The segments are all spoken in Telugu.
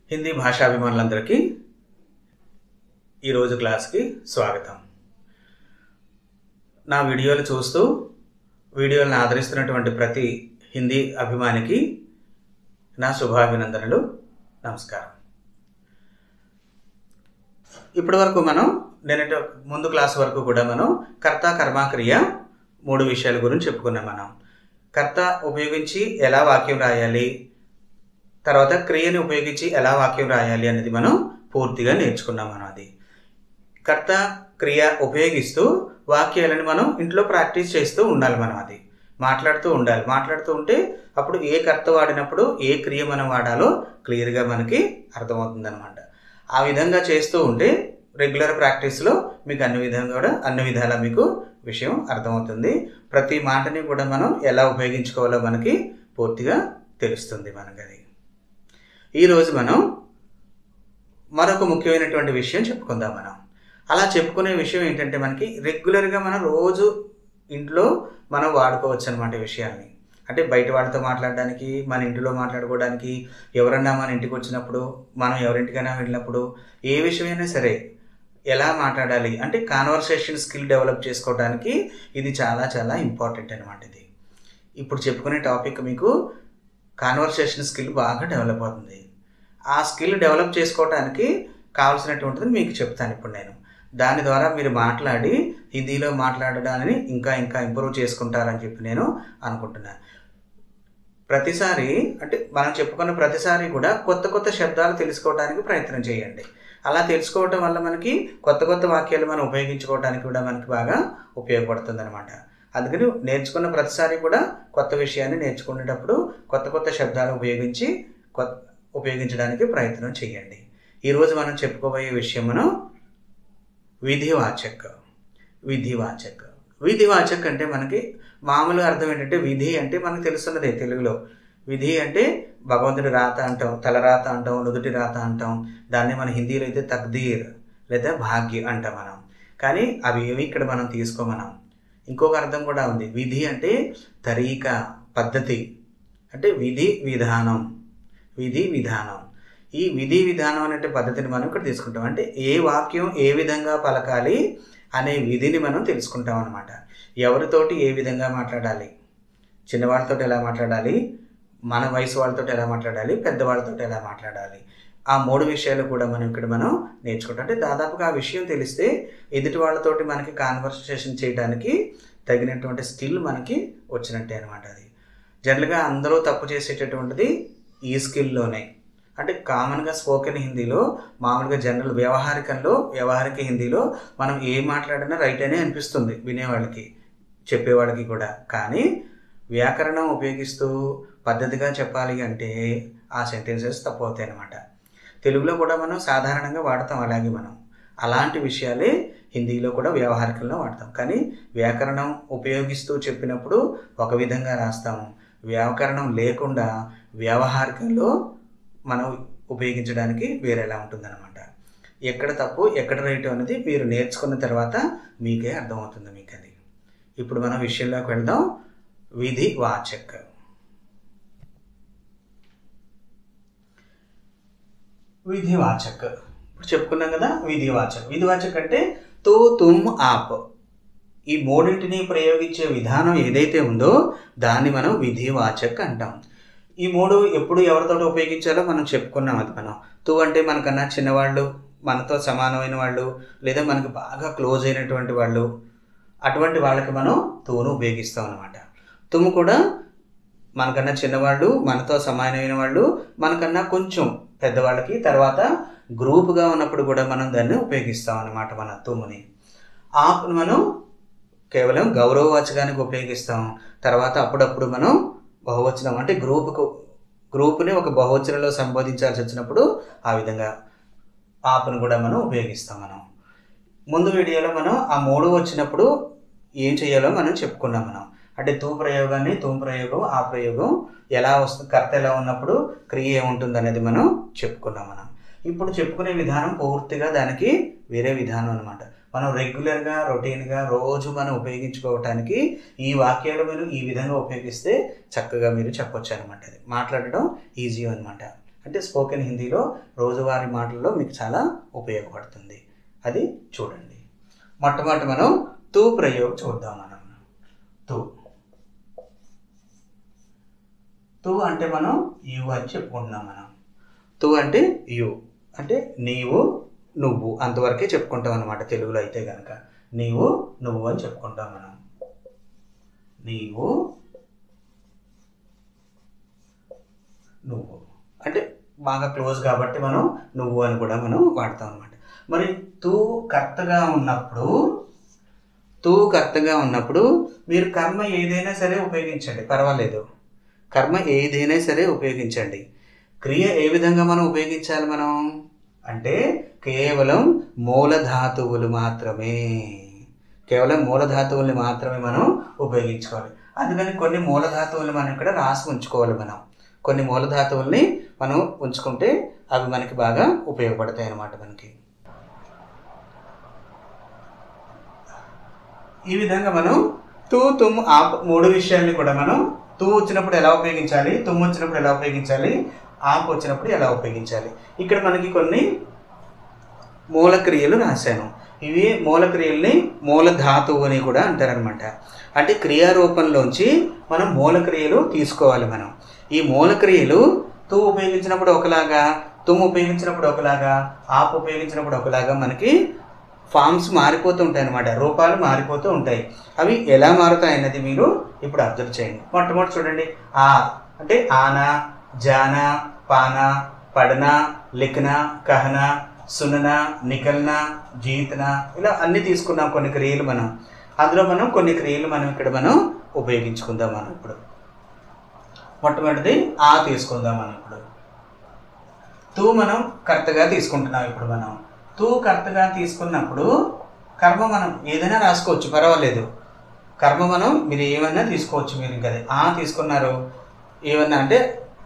హిందీ భాషాభిమానులందరికీ ఈరోజు క్లాస్కి స్వాగతం నా వీడియోలు చూస్తూ వీడియోలను ఆదరిస్తున్నటువంటి ప్రతి హిందీ అభిమానికి నా శుభాభినందనలు నమస్కారం ఇప్పటి వరకు మనం నేను ముందు క్లాస్ వరకు కూడా మనం కర్త కర్మాక్రియ మూడు విషయాల గురించి చెప్పుకున్నాం మనం కర్త ఉపయోగించి ఎలా వాక్యం రాయాలి తర్వాత క్రియని ఉపయోగించి ఎలా వాక్యం రాయాలి అనేది మనం పూర్తిగా నేర్చుకున్నాం మనం అది కర్త క్రియ ఉపయోగిస్తూ వాక్యాలను మనం ఇంట్లో ప్రాక్టీస్ చేస్తూ ఉండాలి మనం అది మాట్లాడుతూ ఉండాలి మాట్లాడుతూ ఉంటే అప్పుడు ఏ కర్త వాడినప్పుడు ఏ క్రియ మనం వాడాలో క్లియర్గా మనకి అర్థమవుతుంది అనమాట ఆ విధంగా చేస్తూ ఉంటే రెగ్యులర్ ప్రాక్టీస్లో మీకు అన్ని విధంగా కూడా అన్ని విధాల మీకు విషయం అర్థమవుతుంది ప్రతి మాటని కూడా మనం ఎలా ఉపయోగించుకోవాలో మనకి పూర్తిగా తెలుస్తుంది మనకి అది ఈరోజు మనం మరొక ముఖ్యమైనటువంటి విషయం చెప్పుకుందాం మనం అలా చెప్పుకునే విషయం ఏంటంటే మనకి రెగ్యులర్గా మనం రోజు ఇంట్లో మనం వాడుకోవచ్చు అనమాట విషయాన్ని అంటే బయట వాళ్ళతో మాట్లాడడానికి మన ఇంటిలో మాట్లాడుకోవడానికి ఎవరన్నా మన ఇంటికి వచ్చినప్పుడు మనం ఎవరింటికైనా వెళ్ళినప్పుడు ఏ విషయమైనా సరే ఎలా మాట్లాడాలి అంటే కాన్వర్సేషన్ స్కిల్ డెవలప్ చేసుకోవడానికి ఇది చాలా చాలా ఇంపార్టెంట్ అనమాట ఇది ఇప్పుడు చెప్పుకునే టాపిక్ మీకు కాన్వర్సేషన్ స్కిల్ బాగా డెవలప్ అవుతుంది ఆ స్కిల్ డెవలప్ చేసుకోవడానికి కావాల్సినటువంటిది మీకు చెప్తాను ఇప్పుడు నేను దాని ద్వారా మీరు మాట్లాడి హిందీలో మాట్లాడడాన్ని ఇంకా ఇంకా ఇంప్రూవ్ చేసుకుంటారని చెప్పి నేను అనుకుంటున్నాను ప్రతిసారి అంటే మనం చెప్పుకున్న ప్రతిసారి కూడా కొత్త కొత్త శబ్దాలు తెలుసుకోవడానికి ప్రయత్నం చేయండి అలా తెలుసుకోవటం వల్ల మనకి కొత్త కొత్త వాక్యాలు మనం ఉపయోగించుకోవడానికి కూడా మనకి బాగా ఉపయోగపడుతుంది అనమాట అందుకని నేర్చుకున్న ప్రతిసారి కూడా కొత్త విషయాన్ని నేర్చుకునేటప్పుడు కొత్త కొత్త శబ్దాలు ఉపయోగించి కొత్త ఉపయోగించడానికి ప్రయత్నం చేయండి ఈరోజు మనం చెప్పుకోబోయే విషయం మనం విధివాచక్ విధివాచక్ విధివాచక్ అంటే మనకి మామూలు అర్థం ఏంటంటే విధి అంటే మనకు తెలుస్తున్నదే తెలుగులో విధి అంటే భగవంతుడి రాత అంటాం తలరాత అంటాం నుదుటి రాత అంటాం దాన్ని మన హిందీలో అయితే తక్దీర్ లేదా భాగ్య అంటాం మనం కానీ అవి ఏవి ఇక్కడ మనం తీసుకో మనం ఇంకొక అర్థం కూడా ఉంది విధి అంటే తరీక పద్ధతి అంటే విధి విధానం విధి విధానం ఈ విధి విధానం అనే పద్ధతిని మనం ఇక్కడ తీసుకుంటాం అంటే ఏ వాక్యం ఏ విధంగా పలకాలి అనే విధిని మనం తెలుసుకుంటాం అనమాట ఎవరితోటి ఏ విధంగా మాట్లాడాలి చిన్నవాళ్ళతో ఎలా మాట్లాడాలి మన వయసు వాళ్ళతో ఎలా మాట్లాడాలి పెద్దవాళ్ళతో ఎలా మాట్లాడాలి ఆ మూడు విషయాలు కూడా మనం ఇక్కడ మనం నేర్చుకుంటాం అంటే దాదాపుగా ఆ విషయం తెలిస్తే ఎదుటి వాళ్ళతోటి మనకి కాన్వర్సేషన్ చేయడానికి తగినటువంటి స్కిల్ మనకి వచ్చినట్టే అనమాట అది జనరల్గా అందరూ తప్పు చేసేటటువంటిది ఈ స్కిల్లోనే అంటే కామన్గా స్పోకెన్ హిందీలో మామూలుగా జనరల్ వ్యవహారికంలో వ్యవహారిక హిందీలో మనం ఏం మాట్లాడినా రైట్ అనే అనిపిస్తుంది వినేవాళ్ళకి చెప్పేవాళ్ళకి కూడా కానీ వ్యాకరణం ఉపయోగిస్తూ పద్ధతిగా చెప్పాలి అంటే ఆ సెంటెన్సెస్ తప్పు అవుతాయి అనమాట తెలుగులో కూడా మనం సాధారణంగా వాడతాం అలాగే మనం అలాంటి విషయాలే హిందీలో కూడా వ్యవహారికంలో వాడతాం కానీ వ్యాకరణం ఉపయోగిస్తూ చెప్పినప్పుడు ఒక విధంగా రాస్తాము వ్యాకరణం లేకుండా వ్యవహారికంలో మనం ఉపయోగించడానికి వేరేలా ఉంటుందన్నమాట ఎక్కడ తప్పు ఎక్కడ రైట్ అనేది మీరు నేర్చుకున్న తర్వాత మీకే అర్థమవుతుంది మీకు అది ఇప్పుడు మనం విషయంలోకి వెళ్దాం విధి వాచక్ విధివాచక్ ఇప్పుడు చెప్పుకున్నాం కదా విధివాచక్ విధివాచక్ అంటే తో తుమ్ ఆప్ ఈ మూడింటిని ప్రయోగించే విధానం ఏదైతే ఉందో దాన్ని మనం విధివాచక్ అంటాం ఈ మూడు ఎప్పుడు ఎవరితో ఉపయోగించాలో మనం చెప్పుకున్నాం అది మనం తూ అంటే మనకన్నా చిన్నవాళ్ళు మనతో సమానమైన వాళ్ళు లేదా మనకు బాగా క్లోజ్ అయినటువంటి వాళ్ళు అటువంటి వాళ్ళకి మనం తూను ఉపయోగిస్తాం అనమాట తుమ్ము కూడా మనకన్నా చిన్నవాళ్ళు మనతో సమానమైన వాళ్ళు మనకన్నా కొంచెం పెద్దవాళ్ళకి తర్వాత గ్రూప్గా ఉన్నప్పుడు కూడా మనం దాన్ని ఉపయోగిస్తాం అనమాట మన తుమ్ముని ఆప్ను మనం కేవలం గౌరవవాచకానికి ఉపయోగిస్తాం తర్వాత అప్పుడప్పుడు మనం బహువచనం అంటే గ్రూప్కు గ్రూప్ని ఒక బహువచనంలో సంబోధించాల్సి వచ్చినప్పుడు ఆ విధంగా ఆప్ను కూడా మనం ఉపయోగిస్తాం మనం ముందు వీడియోలో మనం ఆ మూడు వచ్చినప్పుడు ఏం చేయాలో మనం చెప్పుకున్నాం మనం అంటే తూ ప్రయోగాన్ని తూ ప్రయోగం ఆ ప్రయోగం ఎలా వస్తుంది కర్త ఎలా ఉన్నప్పుడు క్రియ ఏముంటుంది అనేది మనం చెప్పుకున్నాం మనం ఇప్పుడు చెప్పుకునే విధానం పూర్తిగా దానికి వేరే విధానం అనమాట మనం రెగ్యులర్గా రొటీన్గా రోజు మనం ఉపయోగించుకోవటానికి ఈ వాక్యాలు మీరు ఈ విధంగా ఉపయోగిస్తే చక్కగా మీరు చెప్పొచ్చు అనమాట అది మాట్లాడడం ఈజీ అనమాట అంటే స్పోకెన్ హిందీలో రోజువారీ మాటల్లో మీకు చాలా ఉపయోగపడుతుంది అది చూడండి మొట్టమొదటి మనం తూ ప్రయోగం చూద్దాం మనం తూ తూ అంటే మనం యు అని చెప్పుకుంటున్నాం మనం తూ అంటే యు అంటే నీవు నువ్వు అంతవరకే చెప్పుకుంటాం అనమాట తెలుగులో అయితే కనుక నీవు నువ్వు అని చెప్పుకుంటాం మనం నీవు నువ్వు అంటే బాగా క్లోజ్ కాబట్టి మనం నువ్వు అని కూడా మనం వాడతాం అనమాట మరి తూ కర్తగా ఉన్నప్పుడు తూ కర్తగా ఉన్నప్పుడు మీరు కర్మ ఏదైనా సరే ఉపయోగించండి పర్వాలేదు కర్మ ఏదైనా సరే ఉపయోగించండి క్రియ ఏ విధంగా మనం ఉపయోగించాలి మనం అంటే కేవలం మూలధాతువులు మాత్రమే కేవలం మూలధాతువుల్ని మాత్రమే మనం ఉపయోగించుకోవాలి అందుకని కొన్ని మూలధాతువుల్ని మనం ఇక్కడ రాసి ఉంచుకోవాలి మనం కొన్ని మూలధాతువుల్ని మనం ఉంచుకుంటే అవి మనకి బాగా ఉపయోగపడతాయి అన్నమాట మనకి ఈ విధంగా మనం తూ తుమ్ ఆ మూడు విషయాల్ని కూడా మనం తూ వచ్చినప్పుడు ఎలా ఉపయోగించాలి తుమ్ము వచ్చినప్పుడు ఎలా ఉపయోగించాలి ఆపు వచ్చినప్పుడు ఎలా ఉపయోగించాలి ఇక్కడ మనకి కొన్ని మూలక్రియలు రాశాను ఇవి మూలక్రియల్ని మూల ధాతువు అని కూడా అంటారనమాట అంటే క్రియారూపంలోంచి మనం మూలక్రియలు తీసుకోవాలి మనం ఈ మూలక్రియలు తూ ఉపయోగించినప్పుడు ఒకలాగా తుమ్ము ఉపయోగించినప్పుడు ఒకలాగా ఆపు ఉపయోగించినప్పుడు ఒకలాగా మనకి ఫామ్స్ మారిపోతూ ఉంటాయి అనమాట రూపాలు మారిపోతూ ఉంటాయి అవి ఎలా మారుతాయి అన్నది మీరు ఇప్పుడు అబ్జర్వ్ చేయండి మొట్టమొదటి చూడండి ఆ అంటే ఆనా జానా పానా పడనా లిఖన కహన సునన నికల్న జీతన ఇలా అన్ని తీసుకున్నాం కొన్ని క్రియలు మనం అందులో మనం కొన్ని క్రియలు మనం ఇక్కడ మనం ఉపయోగించుకుందాం మనం ఇప్పుడు మొట్టమొదటిది ఆ తీసుకుందాం మనం ఇప్పుడు తూ మనం కరెక్ట్గా తీసుకుంటున్నాం ఇప్పుడు మనం తూ కరెక్ట్గా తీసుకున్నప్పుడు కర్మ మనం ఏదైనా రాసుకోవచ్చు పర్వాలేదు కర్మ మనం మీరు ఏమైనా తీసుకోవచ్చు మీరు ఇంకా ఆ తీసుకున్నారు ఏమన్నా అంటే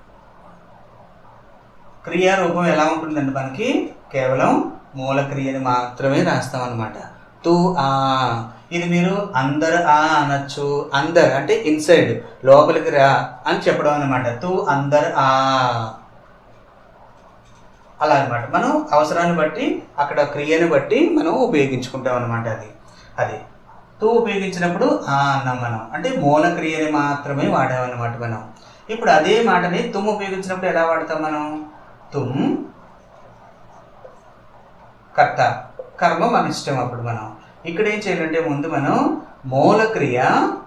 క్రియారూపం ఎలా ఉంటుందండి మనకి కేవలం మూల క్రియని మాత్రమే రాస్తాం అనమాట తూ ఆ ఇది మీరు అందరు ఆ అనొచ్చు అందర్ అంటే ఇన్సైడ్ లోపలికి రా అని చెప్పడం అనమాట తూ అందర్ ఆ అలా అనమాట మనం అవసరాన్ని బట్టి అక్కడ క్రియని బట్టి మనం ఉపయోగించుకుంటాం అనమాట అది అది తూ ఉపయోగించినప్పుడు ఆ అన్నాం మనం అంటే మూల క్రియని మాత్రమే వాడామన్నమాట మనం ఇప్పుడు అదే మాటని తుమ్ ఉపయోగించినప్పుడు ఎలా వాడతాం మనం తుమ్ కర్త కర్మ మన ఇష్టం అప్పుడు మనం ఇక్కడ ఏం చేయాలంటే ముందు మనం మూలక్రియ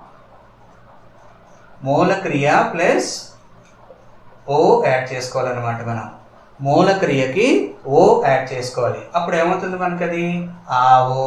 మూలక్రియ ప్లస్ ఓ యాడ్ చేసుకోవాలన్నమాట మనం మూలక్రియకి ఓ యాడ్ చేసుకోవాలి అప్పుడు ఏమవుతుంది మనకి అది ఆవో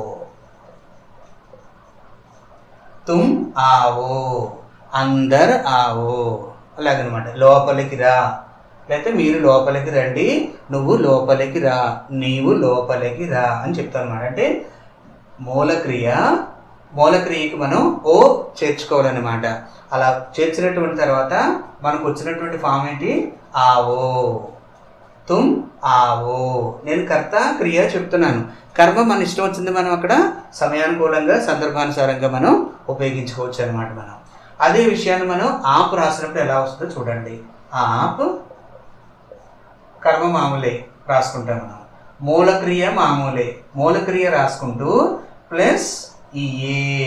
తుమ్ ఆవో అందర్ ఆవో అలాగనమాట లోపలికి రా లేకపోతే మీరు లోపలికి రండి నువ్వు లోపలికి రా నీవు లోపలికి రా అని చెప్తాను అనమాట అంటే మూలక్రియ మూలక్రియకి మనం ఓ చేర్చుకోవాలన్నమాట అలా చేర్చినటువంటి తర్వాత మనకు వచ్చినటువంటి ఫామ్ ఏంటి ఆవో తుమ్ ఆవో నేను కర్త క్రియ చెప్తున్నాను కర్మ మన ఇష్టం వచ్చింది మనం అక్కడ సమయానుకూలంగా సందర్భానుసారంగా మనం ఉపయోగించుకోవచ్చు అనమాట మనం అదే విషయాన్ని మనం ఆపు రాసినప్పుడు ఎలా వస్తుందో చూడండి ఆప్ కర్మ మామూలే రాసుకుంటాం మనం మూలక్రియ మామూలే మూలక్రియ రాసుకుంటూ ప్లస్ ఈ ఏ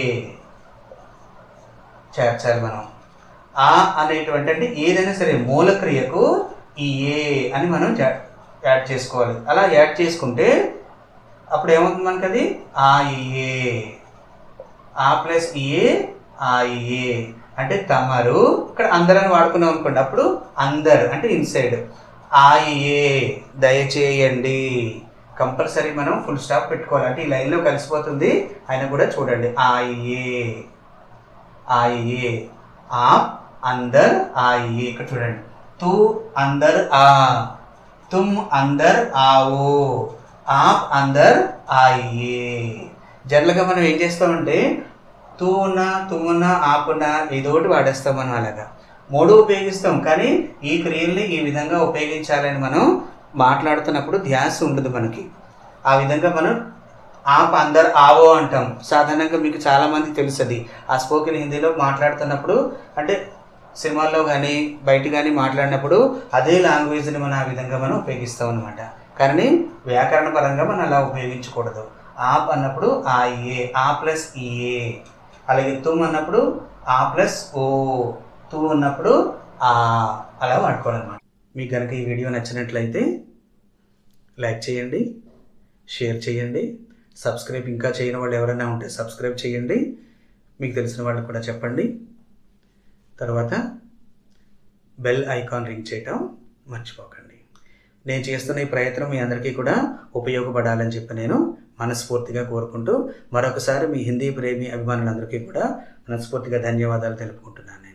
చేర్చాలి మనం ఆ అనేటువంటి అంటే ఏదైనా సరే మూలక్రియకు ఈ ఏ అని మనం జా- యాడ్ చేసుకోవాలి అలా యాడ్ చేసుకుంటే అప్పుడు ఏమవుతుంది మనకి అది ఆ ఈ ఏ ఆ ప్లస్ ఏ ఆ ఈ ఏ అంటే తమరు ఇక్కడ అందరని వాడుకున్నాం అనుకోండి అప్పుడు అందరు అంటే ఇన్సైడ్ ఆ ఈ ఏ దయచేయండి కంపల్సరీ మనం ఫుల్ స్టాప్ పెట్టుకోవాలి అంటే ఈ లైన్లో కలిసిపోతుంది ఆయన కూడా చూడండి ఆ ఈ ఏ ఆయియే आप अंदर आइए ఇక్కడ చూడండి तू अंदर आ तुम अंदर आओ आप अंदर आइए జనరల్గా మనం ఏం చేస్తామంటే తూ ఉన్న తుమ్మున్న ఆపున్న ఏదో ఒకటి వాడేస్తాం మనం అలాగా మూడు ఉపయోగిస్తాం కానీ ఈ క్రియల్ని ఈ విధంగా ఉపయోగించాలని మనం మాట్లాడుతున్నప్పుడు ధ్యాస ఉండదు మనకి ఆ విధంగా మనం ఆప్ అందరు ఆవో అంటాం సాధారణంగా మీకు చాలా మంది తెలుసు అది ఆ స్పోకెన్ హిందీలో మాట్లాడుతున్నప్పుడు అంటే సినిమాల్లో కానీ బయట కానీ మాట్లాడినప్పుడు అదే లాంగ్వేజ్ని మనం ఆ విధంగా మనం ఉపయోగిస్తాం అనమాట కానీ వ్యాకరణ పరంగా మనం అలా ఉపయోగించకూడదు ఆప్ అన్నప్పుడు ఆ ఏ ఆ ప్లస్ ఈఏ అలాగే తుమ్ అన్నప్పుడు ఆ ప్లస్ ఓ తూ ఉన్నప్పుడు ఆ అలా వాడుకోవాలన్నమాట మీకు కనుక ఈ వీడియో నచ్చినట్లయితే లైక్ చేయండి షేర్ చేయండి సబ్స్క్రైబ్ ఇంకా చేయని వాళ్ళు ఎవరైనా ఉంటే సబ్స్క్రైబ్ చేయండి మీకు తెలిసిన వాళ్ళకి కూడా చెప్పండి తర్వాత బెల్ ఐకాన్ రింగ్ చేయటం మర్చిపోకండి నేను చేస్తున్న ఈ ప్రయత్నం మీ అందరికీ కూడా ఉపయోగపడాలని చెప్పి నేను మనస్ఫూర్తిగా కోరుకుంటూ మరొకసారి మీ హిందీ ప్రేమి అభిమానులందరికీ కూడా మనస్ఫూర్తిగా ధన్యవాదాలు తెలుపుకుంటున్నాను